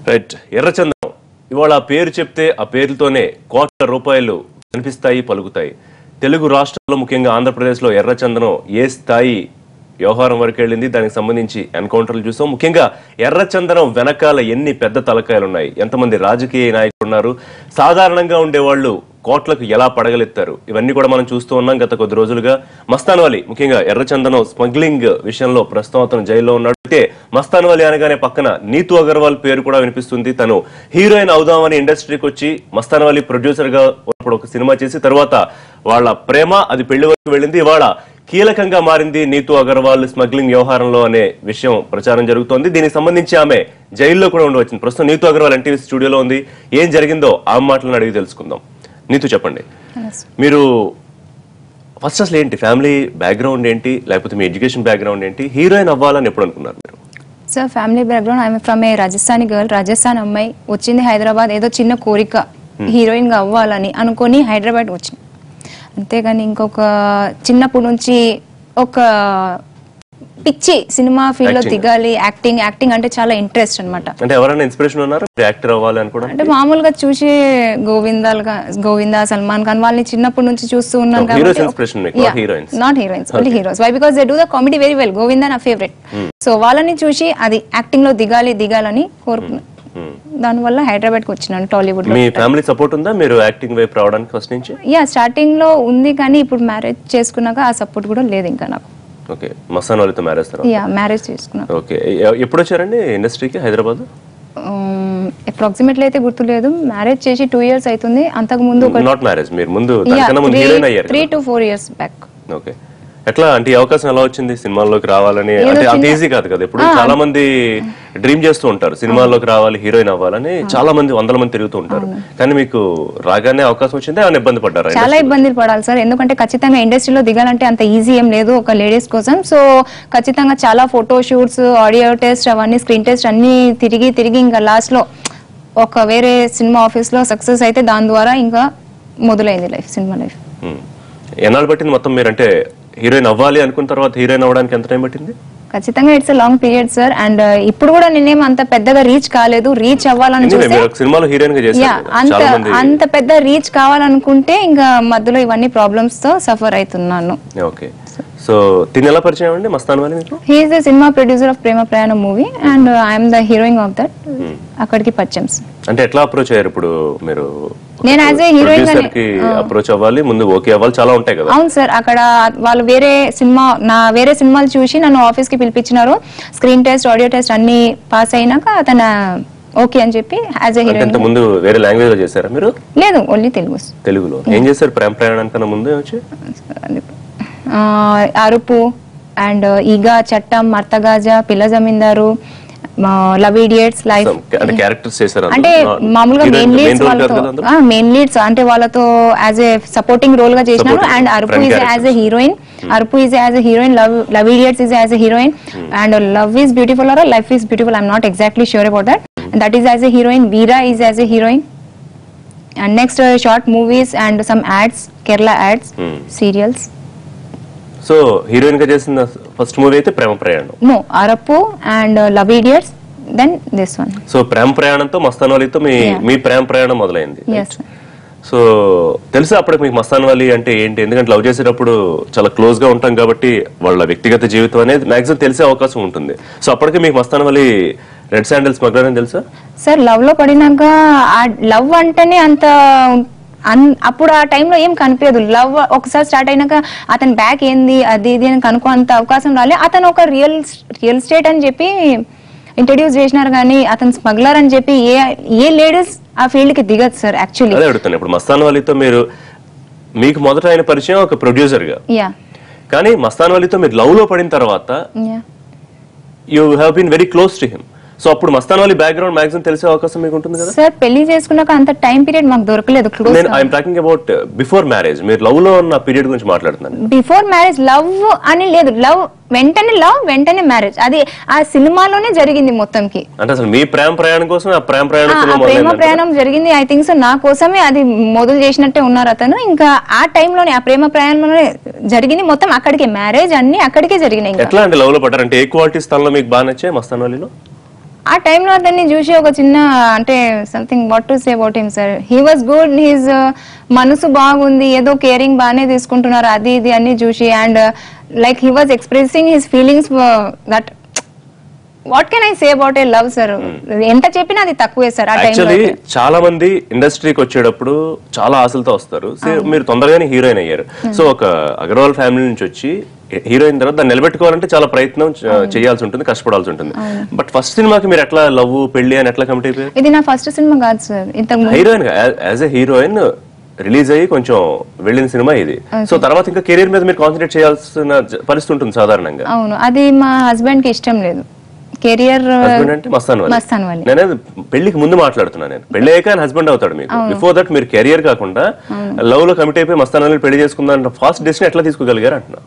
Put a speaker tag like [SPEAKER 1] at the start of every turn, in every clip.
[SPEAKER 1] Right ఎర్రచందనం ఇవాళ ఆ పేరు చెప్తే ఆ పేరుతోనే కోట్ల రూపాయలు కనిపిస్తాయి పలుకుతాయి తెలుగు రాష్ట్రాల్లో ముఖ్యంగా ఆంధ్రప్రదేశ్లో ఎర్రచందనం ఏ స్థాయి వ్యవహారం వరకు వెళ్ళింది దానికి సంబంధించి ఎన్కౌంటర్లు చూసాం ముఖ్యంగా ఎర్రచందనం వెనకాల ఎన్ని పెద్ద తలకాయలు ఉన్నాయి ఎంతమంది రాజకీయ నాయకులు ఉన్నారు సాధారణంగా ఉండేవాళ్ళు కోట్లకు ఎలా పడగలెత్తారు ఇవన్నీ కూడా మనం చూస్తూ ఉన్నాం గత కొద్ది రోజులుగా మస్తాన్ వలి ముఖ్యంగా ఎర్రచందనం స్మగ్లింగ్ విషయంలో ప్రస్తుతం అతను జైల్లో ఉన్నాడు అయితే మస్తాన్ వలి అనగానే పక్కన నీతు అగర్వాల్ పేరు కూడా వినిపిస్తుంది తను హీరోయిన్ అవుదామని ఇండస్ట్రీకి వచ్చి మస్తాన్ వలి ప్రొడ్యూసర్ గా ఉన్నప్పుడు ఒక సినిమా చేసి తర్వాత వాళ్ళ ప్రేమ అది పెళ్లి వరకు వెళ్ళింది ఇవాళ కీలకంగా మారింది నీతు అగర్వాల్ స్మగ్లింగ్ వ్యవహారంలో అనే విషయం ప్రచారం జరుగుతోంది దీనికి సంబంధించి ఆమె జైల్లో కూడా ఉండవచ్చింది ప్రస్తుతం నీతు అగర్వాల్ ఎన్టీవీ స్టూడియోలో ఉంది ఏం జరిగిందో ఆ మాటలను అడిగి తెలుసుకుందాం నీతు చెప్పండి మీరు ఫస్ట్ అసలు ఏంటి ఫ్యామిలీ బ్యాక్గ్రౌండ్ ఏంటి లేకపోతే మీ ఎడ్యుకేషన్ బ్యాక్గ్రౌండ్ ఏంటి హీరోయిన్ అవ్వాలని ఎప్పుడు అనుకున్నారు మీరు
[SPEAKER 2] sir family background I'm from a Rajasthani girl Rajasthan అమ్మాయి వచ్చింది హైదరాబాద్ ఏదో చిన్న కోరిక హీరోయిన్ గా అవ్వాలని అనుకొని హైదరాబాద్ వచ్చింది అంతేగాని ఇంకొక చిన్నప్పటి నుంచి ఒక పిచ్చి సినిమా ఫీల్డ్ లో
[SPEAKER 1] Acting.
[SPEAKER 2] దిగాలి యాక్టింగ్ యాక్టింగ్ అంటే చాలా ఇంట్రెస్ట్ అన్నమాట
[SPEAKER 1] అంటే ఎవరైనా ఇన్స్పిరేషన్ ఉన్నారు యాక్టర్ అవ్వాలి అనుకోవడం
[SPEAKER 2] అంటే మామూలుగా చూసి గోవిందాలుగా గోవిందా సల్మాన్ ఖాన్ వాళ్ళని చిన్నప్పటి నుంచి చూస్తూ ఉన్నాను
[SPEAKER 1] Oh, heroes inspiration మీకు, not heroines.
[SPEAKER 2] Not heroines only heroes why because they do the comedy very well Govinda నా ఫేవరెట్ సో వాళ్ళని చూసి అది యాక్టింగ్ లో దిగాలి దిగాలని కోరుకున్నాను దానివల్ల హైదరాబాద్ కి వచ్చినాను టాలీవుడ్ లో
[SPEAKER 1] మీ ఫ్యామిలీ సపోర్ట్ ఉందా మీరు యాక్టింగ్ వైపు రావడానికి ఫస్ట్ నుంచి
[SPEAKER 2] యా స్టార్టింగ్ లో ఉంది కానీ ఇప్పుడు మ్యారేజ్ చేసుకున్నాక ఆ సపోర్ట్ కూడా లేదు ఇంకా నాకు
[SPEAKER 1] ఓకే మస్తాన్ వాళ్ళతో మ్యారేజ్ తర్వాత
[SPEAKER 2] యా మ్యారేజ్ చేసుకున్నాక
[SPEAKER 1] ఓకే ఎ- ఎప్పుడు వచ్చారండి ఇండస్ట్రీకి హైదరాబాద్
[SPEAKER 2] అప్రాక్సిమేట్లీ అయితే గుర్తులేదు మ్యారేజ్ చేసి టూ ఇయర్స్ అవుతుంది అంతకు ముందు ఒక
[SPEAKER 1] నాట్ మ్యారేజ్ మీరు ముందు దానికన్నా ముందు హీరోయిన్ అయ్యారు
[SPEAKER 2] three to four years back
[SPEAKER 1] okay ఎట్లా అంటే ఈ అవకాశం ఎలా వచ్చింది సినిమాల్లోకి రావాలని
[SPEAKER 2] ఏదో
[SPEAKER 1] అంటే అంత
[SPEAKER 2] చిన్న-
[SPEAKER 1] ఈజీ కాదు కదా ఇప్పుడు చాలా మంది డ్రీమ్ చేస్తూ ఉంటారు సినిమాల్లోకి రావాలి హీరోయిన్ అవ్వాలని చాలా మంది వందల మంది తిరుగుతూ ఉంటారు కానీ మీకు రాగానే అవకాశం వచ్చింది ఏమైనా ఇబ్బంది పడ్డారా
[SPEAKER 2] చాలా ఇబ్బందులు పడాలి సార్ ఎందుకంటే ఖచ్చితంగా ఇండస్ట్రీలో దిగాలంటే అంత ఈజీ ఏం లేదు ఒక లేడీస్ కోసం సో ఖచ్చితంగా చాలా ఫోటో షూట్స్ ఆడియో టెస్ట్ అవన్నీ స్క్రీన్ టెస్ట్ అన్ని తిరిగి తిరిగి ఇంకా లాస్ట్ లో ఒక వేరే సినిమా ఆఫీస్ లో సక్సెస్ అయితే దాని ద్వారా ఇంకా మొదలైంది లైఫ్ సినిమా లైఫ్
[SPEAKER 1] ఉమ్. ఎన్నాళ్ళు పట్టింది మొత్తం మీరు అంటే హీరోయిన్ అవ్వాలి అనుకున్న తర్వాత హీరోయిన్ అవ్వడానికి ఎంత టైం పట్టింది
[SPEAKER 2] ఖచ్చితంగా it's long period sir and ఇప్పుడు కూడా నేనేం అంత పెద్దగా రీచ్ కాలేదు రీచ్ అవ్వాలని
[SPEAKER 1] ఎందుకంటే
[SPEAKER 2] చూస్తే
[SPEAKER 1] మీరు ఒక సినిమాలో హీరోయిన్ గా
[SPEAKER 2] యా
[SPEAKER 1] చేశారు కదా.
[SPEAKER 2] అంత
[SPEAKER 1] చాలా మంది
[SPEAKER 2] అంత పెద్ద రీచ్ కావాలనుకుంటే ఇంకా మధ్యలో ఇవన్నీ ప్రాబ్లమ్స్ తో సఫర్ అవుతున్నాను
[SPEAKER 1] ఓకే సో తిని ఎలా పరిచయం అండి మస్తాన్ వాలి మీకు
[SPEAKER 2] he's the cinema producer of Prema Prayanam movie and I'm the heroine of that అక్కడికి పరిచయం
[SPEAKER 1] అంటే ఎట్లా అప్రోచ్ అయ్యారు ఇప్పుడు మీరు
[SPEAKER 2] నేను as a heroine
[SPEAKER 1] ప్రొడ్యూసర్
[SPEAKER 2] గానే-
[SPEAKER 1] కి అప్రోచ్ అవ్వాలి ముందు ఓకే అవ్వాలి చాలా ఉంటాయి కదా
[SPEAKER 2] అవును సార్ అక్కడ వాళ్ళు వేరే సినిమా నా వేరే సినిమాలు చూసి నన్ను ఆఫీస్ కి పిలిపించినారు స్క్రీన్ టెస్ట్ ఆడియో టెస్ట్ అన్ని పాస్ అయినాక అతను ఓకే అని చెప్పి యాజ్ ఎ
[SPEAKER 1] అంటే
[SPEAKER 2] హీరోయిన్
[SPEAKER 1] ఇంత ముందు వేరే లాంగ్వేజ్ లో చేశారా మీరు
[SPEAKER 2] లేదు ఓన్లీ తెలుగు
[SPEAKER 1] తెలుగులో ఏం చేశారు ప్రేమ ప్రయాణానికన్నా ముందే వచ్చి
[SPEAKER 2] ఆ, అరుపు అండ్ ఈగ చట్టం మర్తగాజ పిల్ల జమీందారు లవ్ ఇడియట్స్ లైఫ్
[SPEAKER 1] అంటే క్యారెక్టర్స్ చేశారు
[SPEAKER 2] అంటే మామూలుగా మెయిన్ లీడ్స్ వాళ్ళతో మెయిన్ లీడ్స్ అంటే వాళ్ళతో యాజ్ ఏ సపోర్టింగ్ రోల్ గా చేసినారు
[SPEAKER 1] Supporting,
[SPEAKER 2] and Arupu
[SPEAKER 1] friend
[SPEAKER 2] is as a heroine Arupu is as a heroine love love idiots is as a heroine and love is beautiful or life is beautiful I'm not exactly sure about that that is as a heroine Veera is as a heroine and next short movies and some ads Kerala ads
[SPEAKER 1] Hmm.
[SPEAKER 2] Serials
[SPEAKER 1] so heroine గా చేసిన first movie అయితే Prema Prayanam
[SPEAKER 2] no Arupu and love idiots then this one
[SPEAKER 1] so Prema ప్రయాణంతో మస్తాన్ వాలీతో మీ
[SPEAKER 2] Yeah.
[SPEAKER 1] మీ ప్రేమ ప్రయాణం మొదలైంది
[SPEAKER 2] yes
[SPEAKER 1] so తెలుసా అప్పటికి మీకు మస్తాన్ వాలి అంటే ఏంటి ఎందుకంటే లవ్ చేసేటప్పుడు చాలా క్లోజ్ గా ఉంటాం కాబట్టి వాళ్ళ వ్యక్తిగత జీవితం అనేది మాక్సిమం తెలిసే అవకాశం ఉంటుంది సో అప్పటికి మీకు మస్తాన్ వాలి రెడ్ శాండిల్స్ స్మగ్లర్ అని తెలుసా
[SPEAKER 2] సార్ లవ్ లో పడినాక ఆ లవ్ అంటేనే అంత అన్- అప్పుడు ఆ టైంలో ఏం కనిపించదు లవ్ ఒకసారి స్టార్ట్ అయినాక అతని బ్యాక్ ఏంది అది ఇది అని కనుక్కో అంత అవకాశం రాలే అతను ఒక రియల్ రియల్ స్టేట్ అని చెప్పి ఇంట్రడ్యూస్ చేసినారు కానీ అతను స్మగ్లర్ అని చెప్పి ఏ ఏ లేడీస్ ఆ ఫీల్డ్ కి దిగదు సార్ యాక్చువల్లీ
[SPEAKER 1] అదే అడుగుతాను ఇప్పుడు మస్తాన్ వాలీతో మీరు మీకు మొదట ఆయన పరిచయం ఒక ప్రొడ్యూసర్ గా
[SPEAKER 2] యా
[SPEAKER 1] కానీ మస్తాన్ వాలీతో మీరు లవ్ లో పడిన తర్వాత
[SPEAKER 2] yeah
[SPEAKER 1] you have been very close to him so అప్పుడు మస్తాన్ వాలి బ్యాక్గ్రౌండ్ మాక్సిమం తెలిసే అవకాశం మీకు ఉంటుంది కదా
[SPEAKER 2] సార్ పెళ్లి చేసుకున్నాక అంత టైం పీరియడ్ మాకు దొరకలేదు క్లోజ్
[SPEAKER 1] నేను I'm talking about before marriage మీరు లవ్ లో ఉన్న పీరియడ్ గురించి మాట్లాడుతున్నాను
[SPEAKER 2] బిఫోర్ మ్యారేజ్ లవ్ అని లేదు లవ్ వెంటనే లవ్ వెంటనే మ్యారేజ్ అది ఆ సినిమాలోనే జరిగింది మొత్తంకి
[SPEAKER 1] అంటే అసలు మీ ప్రేమ ప్రయాణం కోసం ఆ ప్రేమ ప్రయాణం
[SPEAKER 2] ఆ
[SPEAKER 1] సినిమా
[SPEAKER 2] ఆ ప్రేమ
[SPEAKER 1] మొదలైందంటారా?
[SPEAKER 2] ప్రయాణం జరిగింది ఐ థింక్ సో నా కోసమే అది మొదలు చేసినట్టే ఉన్నారు అతను ఇంకా ఆ టైంలోనే ఆ ప్రేమ ప్రయాణంలోనే జరిగింది మొత్తం అక్కడికే మ్యారేజ్ అన్ని అక్కడికే జరిగినాయి ఇంకా
[SPEAKER 1] ఎట్లా అండి లవ్ లో పడ్డారు అంటే ఏ క్వాలిటీస్ తనలో మీకు బాగా నచ్చాయి మస్తాన్ వాలీలో
[SPEAKER 2] ఆ టైంలో అతన్ని చూసి ఒక చిన్న అంటే something what to say about him sir he was good he's మనసు బాగుంది ఏదో కేరింగ్ బాగానే తీసుకుంటున్నారు అది ఇది అన్ని చూసి and like he was expressing his feelings that what can I say about a love sir ఎంత చెప్పినా అది తక్కువే సార్ ఆ టైంలో
[SPEAKER 1] యాక్చువల్లీ చాలా మంది ఇండస్ట్రీకి వచ్చేటప్పుడు చాలా ఆశలతో వస్తారు సో మీరు తొందరగానే హీరోయిన్ అయ్యారు సో ఒక అగర్వాల్ ఫ్యామిలీ నుంచి వచ్చి హీరోయిన్ తర్వాత దాన్ని నిలబెట్టుకోవాలంటే చాలా ప్రయత్నం చ- చేయాల్సి ఉంటుంది కష్టపడాల్సి ఉంటుంది బట్ ఫస్ట్ సినిమాకి మీరు ఎట్లా లవ్ పెళ్లి అని ఎట్లా కమిట్ అయిపోయారు
[SPEAKER 2] ఇది నా ఫస్ట్ సినిమా కాదు సార్ ఇంతకు ముందు
[SPEAKER 1] heroine as a heroine release అయ్యి కొంచెం వెళ్ళిన సినిమా ఇది సో తర్వాత ఇంకా కెరీర్ మీద మీరు కాన్సన్ట్రేట్ చేయాల్సిన జ- పరిస్థితి ఉంటుంది సాధారణంగా
[SPEAKER 2] అవును అది మా హస్బెండ్ కి ఇష్టం లేదు కెరియర్
[SPEAKER 1] హస్బెండ్ అంటే మస్తాన్ వల్లి.
[SPEAKER 2] మస్తాన్ వల్లి.
[SPEAKER 1] నేను పెళ్లికి ముందు మాట్లాడుతున్నా నేను పెళ్లి అయ్యాక ఆయన హస్బెండ్ అవుతాడు మీకు బిఫోర్ దట్ మీరు కెరియర్ కాకుండా లవ్ లో కమిట్ అయిపోయి మస్తాన్ వల్లి పెళ్లి చేసుకుందాం ఫాస్ట్ డెసిషన్ ఎట్లా తీసుకోగలిగారు అంటున్నా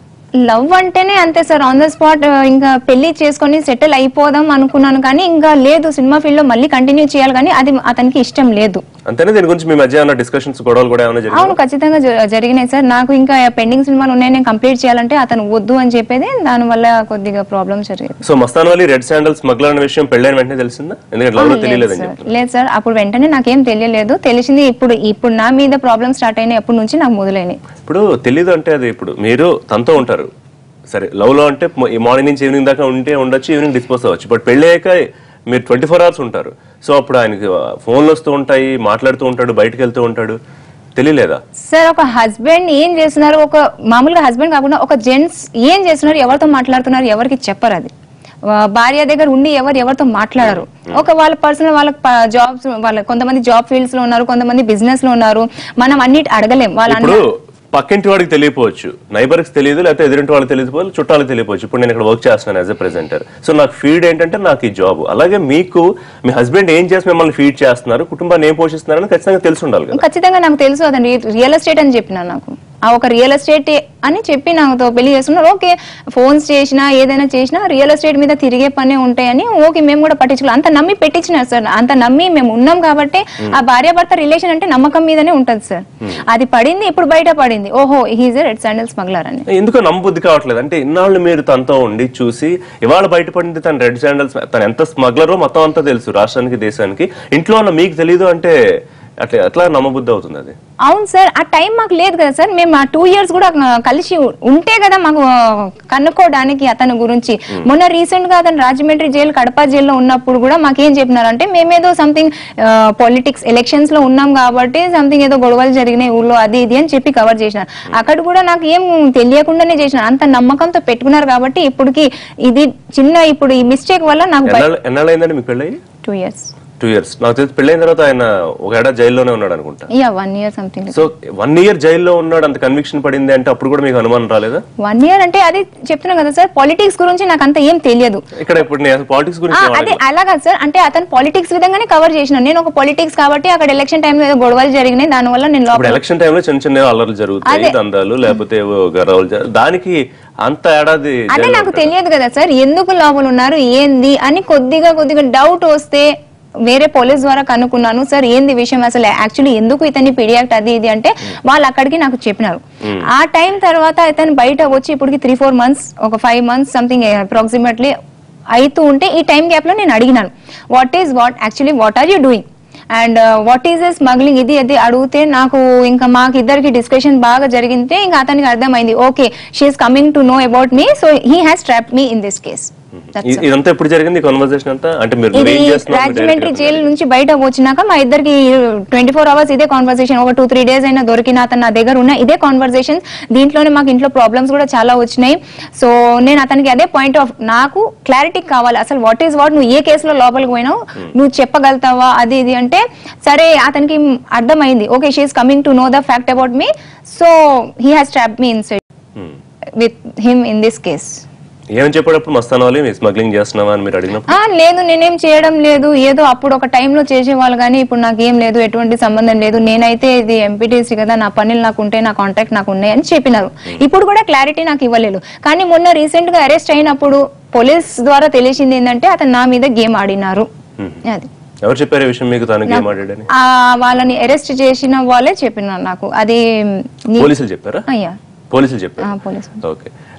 [SPEAKER 2] లవ్ అంటేనే అంతే సార్ ఆన్ ద స్పాట్ ఇంకా పెళ్లి చేసుకొని సెటిల్ అయిపోదాం అనుకున్నాను కానీ ఇంకా లేదు సినిమా ఫీల్డ్ లో మళ్ళీ కంటిన్యూ చేయాలి కానీ అది అతనికి ఇష్టం లేదు
[SPEAKER 1] అంతేనే దీని గురించి మీ మధ్య ఏమైనా డిస్కషన్స్ గొడవలు కూడా ఏమైనా జరిగాయి
[SPEAKER 2] అవును ఖచ్చితంగా జ- జరిగినాయి సార్ నాకు ఇంకా పెండింగ్ సినిమాలు ఉన్నాయి నేను కంప్లీట్ చేయాలంటే అతను వద్దు అని చెప్పేది దాని వల్ల కొద్దిగా ప్రాబ్లం జరిగేది
[SPEAKER 1] so Mastan Valli red sandals smuggler అనే విషయం పెళ్ళైన వెంటనే తెలిసిందా ఎందుకంటే లవ్ లో తెలియలేదని
[SPEAKER 2] సార్.
[SPEAKER 1] చెప్తున్నా
[SPEAKER 2] లేదు సార్ అప్పుడు వెంటనే నాకేం తెలియలేదు తెలిసింది ఇప్పుడు ఇప్పుడు నా మీద ప్రాబ్లం స్టార్ట్ అయినాయి అప్పటి నుంచి నాకు మొదలైనాయి
[SPEAKER 1] ఇప్పుడు తెలీదు అంటే అది ఇప్పుడు మీరు తనతో ఉంటారు సరే లవ్ లో అంటే మ- ఈ మార్నింగ్ నుంచి ఈవినింగ్ దాకా ఉంటే ఉండొచ్చు ఈవినింగ్ డిస్పోజ్ అవ్వచ్చు బట్ పెళ్లి అయ్యాక మీరు ట్వంటీ ఫోర్ అవర్స్ ఉంటారు సో అప్పుడు ఆయనకి ఫోన్లు వస్తూ ఉంటాయి మాట్లాడుతూ ఉంటాడు బయటకు వెళ్తూ ఉంటాడు తెలియలేదా
[SPEAKER 2] సార్ ఒక హస్బెండ్ ఏం చేస్తున్నారు ఒక మామూలుగా హస్బెండ్ కాకుండా ఒక జెంట్స్ ఏం చేస్తున్నారు ఎవరితో మాట్లాడుతున్నారు ఎవరికి చెప్పరు అది వా- భార్య దగ్గర ఉండి ఎవరు ఎవరితో మాట్లాడరు ఒక వాళ్ళ పర్సనల్ వాళ్ళ జాబ్స్ వాళ్ళ కొంతమంది జాబ్ ఫీల్డ్స్ లో ఉన్నారు కొంతమంది బిజినెస్ లో ఉన్నారు మనం అన్నిటి అడగలేం వాళ్ళ
[SPEAKER 1] ఇప్పుడు పక్కింటి వాడికి తెలియపోవచ్చు నైబర్కి తెలియదు లేకపోతే ఎదురింటి వాళ్ళకి తెలియకపోవచ్చు చుట్టాలకు తెలియపోవచ్చు ఇప్పుడు నేను ఇక్కడ వర్క్ చేస్తున్నాను యాజ్ ఎ ప్రెజెంటర్ సో నాకు ఫీడ్ ఏంటంటే నాకు ఈ జాబ్ అలాగే మీకు మీ హస్బెండ్ ఏం చేసి మిమ్మల్ని ఫీడ్ చేస్తున్నారు కుటుంబాన్ని ఏం పోషిస్తున్నారని ఖచ్చితంగా తెలిసి ఉండాలి కదా
[SPEAKER 2] ఖచ్చితంగా నాకు తెలుసు అతను రియల్ ఎస్టేట్ అని చెప్పిన నాకు ఆ ఒక రియల్ ఎస్టేట్ అని చెప్పి నాతో పెళ్లి చేస్తున్నారు ఓకే ఫోన్స్ చేసినా ఏదైనా చేసినా రియల్ ఎస్టేట్ మీద తిరిగే పనే ఉంటాయని ఓకే మేము కూడా పట్టించుకోవాలి అంత నమ్మి పెట్టించినారు సార్ అంత నమ్మి మేము ఉన్నాం కాబట్టి ఆ భార్యాభర్త రిలేషన్ అంటే నమ్మకం మీదనే ఉంటది సార్ అది పడింది ఇప్పుడు బయట పడింది ఓహో హీజ్ రెడ్ శాండల్ స్మగ్లర్ అని
[SPEAKER 1] ఎందుకో నమ్మబుద్ధి కావట్లేదు అంటే ఇన్నాళ్ళు మీరు తనతో ఉండి చూసి ఇవాళ బయటపడింది తన రెడ్ శాండల్స్ తను ఎంత స్మగ్లరో మొత్తం అంతా తెలుసు రాష్ట్రానికి దేశానికి ఇంట్లో ఉన్న మీకు తెలియదు అంటే అట్లా ఎట్లా నమ్మబుద్ధి అవుతుంది అది
[SPEAKER 2] అవును సార్ ఆ టైం మాకు లేదు కదా సార్ మేము ఆ టూ ఇయర్స్ కూడా ఆ, కలిసి ఉంటే కదా మాకు ఆ, కనుక్కోవడానికి అతని గురించి మొన్న రీసెంట్ గా అతను రాజమండ్రి జైలు కడప జైల్లో ఉన్నప్పుడు కూడా మాకేం చెప్పినారంటే మేమేదో సంథింగ్ పాలిటిక్స్ ఎలక్షన్స్ లో ఉన్నాం కాబట్టి సంథింగ్ ఏదో గొడవలు జరిగినాయి ఊళ్ళో అది ఇది అని చెప్పి కవర్ చేసినారు అక్కడ కూడా నాకు ఏం తెలియకుండానే చేసినారు అంత నమ్మకంతో పెట్టుకున్నారు కాబట్టి ఇప్పటికి ఇది చిన్న ఇప్పుడు ఈ మిస్టేక్ వల్ల నాకు
[SPEAKER 1] ఎన్నాళ్ళు ఎన్నాళ్ళైందండి మీకు పెళ్ళయి
[SPEAKER 2] టూ ఇయర్స్
[SPEAKER 1] టూ ఇయర్స్ నాకు తెలిసి పెళ్ళైన తర్వాత ఆయన ఒక ఏడాది జైల్లోనే ఉన్నాడు అనుకుంటా
[SPEAKER 2] yeah one year something
[SPEAKER 1] so one year జైల్లో ఉన్నాడు అంత కన్విక్షన్ పడింది అంటే అప్పుడు కూడా మీకు అనుమానం రాలేదా
[SPEAKER 2] వన్ ఇయర్ అంటే అది చెప్తున్నా కదా సార్ పాలిటిక్స్ గురించి నాకు అంత ఏం తెలియదు
[SPEAKER 1] ఇక్కడ ఇప్పుడు నేను పాలిటిక్స్
[SPEAKER 2] ఆ,
[SPEAKER 1] గురించి ఏం
[SPEAKER 2] అదే
[SPEAKER 1] అడగలేదు.
[SPEAKER 2] అలాగా సార్ అంటే అతను పాలిటిక్స్ విధంగానే కవర్ చేసిన నేను ఒక పాలిటిక్స్ కాబట్టి అక్కడ ఎలక్షన్ టైంలో ఏదో గొడవలు జరిగినాయి దానివల్ల నేను
[SPEAKER 1] ఇప్పుడు
[SPEAKER 2] లోపల
[SPEAKER 1] ఎలక్షన్ టైంలో చిన్న చిన్న అల్లర్లు జరుగుతాయి దందాలు లేకపోతే ఏవో గర్వాలు జరు- దానికి అంత ఏడాది
[SPEAKER 2] అదే
[SPEAKER 1] జైల్లో
[SPEAKER 2] నాకు తెలియదు కదా సార్ ఎందుకు లోపల ఉన్నారు ఏంది అని కొద్దిగా కొద్దిగా డౌట్ వస్తే వేరే పోలీస్ ద్వారా కనుక్కున్నాను సార్ ఏంది విషయం అసలు యాక్చువల్లీ ఎందుకు ఇతన్ని పిడియాక్ట్ అది ఇది అంటే వాళ్ళు అక్కడికి నాకు చెప్పినారు ఆ టైం తర్వాత ఇతను బయట వచ్చి ఇప్పటికి త్రీ ఫోర్ మంత్స్ ఒక ఫైవ్ మంత్స్ సంథింగ్ అప్రాక్సిమేట్లీ అవుతూ ఉంటే ఈ టైం గ్యాప్ లో నేను అడిగినాను what is what actually what are you doing and what is smuggling ఇది అది అడిగితే నాకు ఇంకా మాకు ఇద్దరికి డిస్కషన్ బాగా జరిగితే ఇంకా అతనికి అర్థమైంది okay she's coming to know about me so he has trap me in this case
[SPEAKER 1] ఇ- ఇదంతా ఎప్పుడు జరిగింది కన్వర్సేషన్ అంతా అంటే మీరు
[SPEAKER 2] ఇది
[SPEAKER 1] ఏం చేస్తున్నారు మీరు
[SPEAKER 2] రాజమండ్రి
[SPEAKER 1] direct గా
[SPEAKER 2] జైలు నుంచి బయట వచ్చినాక మా ఇద్దరికి ట్వంటీ ఫోర్ అవర్స్ ఇదే కాన్వర్సేషన్ ఒక టూ త్రీ డేస్ అయినా దొరికిన అతను నా దగ్గర ఉన్న ఇదే కాన్వర్సేషన్ దీంట్లోనే మాకు ఇంట్లో ప్రాబ్లమ్స్ కూడా చాలా వచ్చినాయి సో నేను అతనికి అదే పాయింట్ ఆఫ్ నాకు క్లారిటీ కావాలి అసలు వాట్ ఈస్ వాట్ నువ్వు ఏ కేసులో లోపలికి పోయినావు నువ్వు చెప్పగలుగుతావా అది ఇది అంటే సరే అతనికి అర్థమైంది okay she's coming to know the fact about me so he has trap me inside
[SPEAKER 1] Hmm.
[SPEAKER 2] With him in this case
[SPEAKER 1] ఏమని చెప్పేటప్పుడు మస్తాన్ వాళ్ళు మీరు స్మగ్లింగ్ చేస్తున్నావా అని మీరు అడిగినప్పుడు
[SPEAKER 2] ఆ లేదు నేనేం చేయడం లేదు ఏదో అప్పుడు ఒక టైంలో చేసేవాళ్ళు కానీ ఇప్పుడు నాకు ఏం లేదు ఎటువంటి సంబంధం లేదు నేనైతే ఇది ఎంపీటీసీ కదా నా పనులు నాకు ఉంటాయి నా కాంటాక్ట్ నాకు ఉన్నాయి అని చెప్పినారు ఇప్పుడు కూడా క్లారిటీ నాకు ఇవ్వలేదు కానీ మొన్న రీసెంట్ గా అరెస్ట్ అయినప్పుడు పోలీస్ ద్వారా తెలిసింది ఏంటంటే అతను నా మీద గేమ్ ఆడినారు అది
[SPEAKER 1] ఎవరు చెప్పారు ఈ విషయం మీకు తనకి ఏం ఆడాడని
[SPEAKER 2] ఆ వాళ్ళని అరెస్ట్ చేసిన వాళ్ళే చెప్పినారు నాకు అది నీ-
[SPEAKER 1] పోలీసులు చెప్పారా
[SPEAKER 2] అయ్యా
[SPEAKER 1] పోలీసులు చెప్పారు
[SPEAKER 2] ఆ, పోలీసు
[SPEAKER 1] ఓకే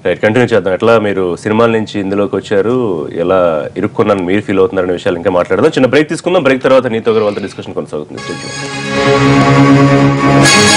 [SPEAKER 1] రైట్ కంటిన్యూ చేద్దాం ఎట్లా మీరు సినిమాల నుంచి ఇందులోకి వచ్చారు ఎలా ఇరుక్కున్నాను మీరు ఫీల్ అవుతున్నారనే విషయాలు ఇంకా మాట్లాడదాం చిన్న బ్రేక్ తీసుకుందాం బ్రేక్ తర్వాత నీతో గారు వాళ్ళతో డిస్కషన్ కొనసాగుతుంది Stay tuned.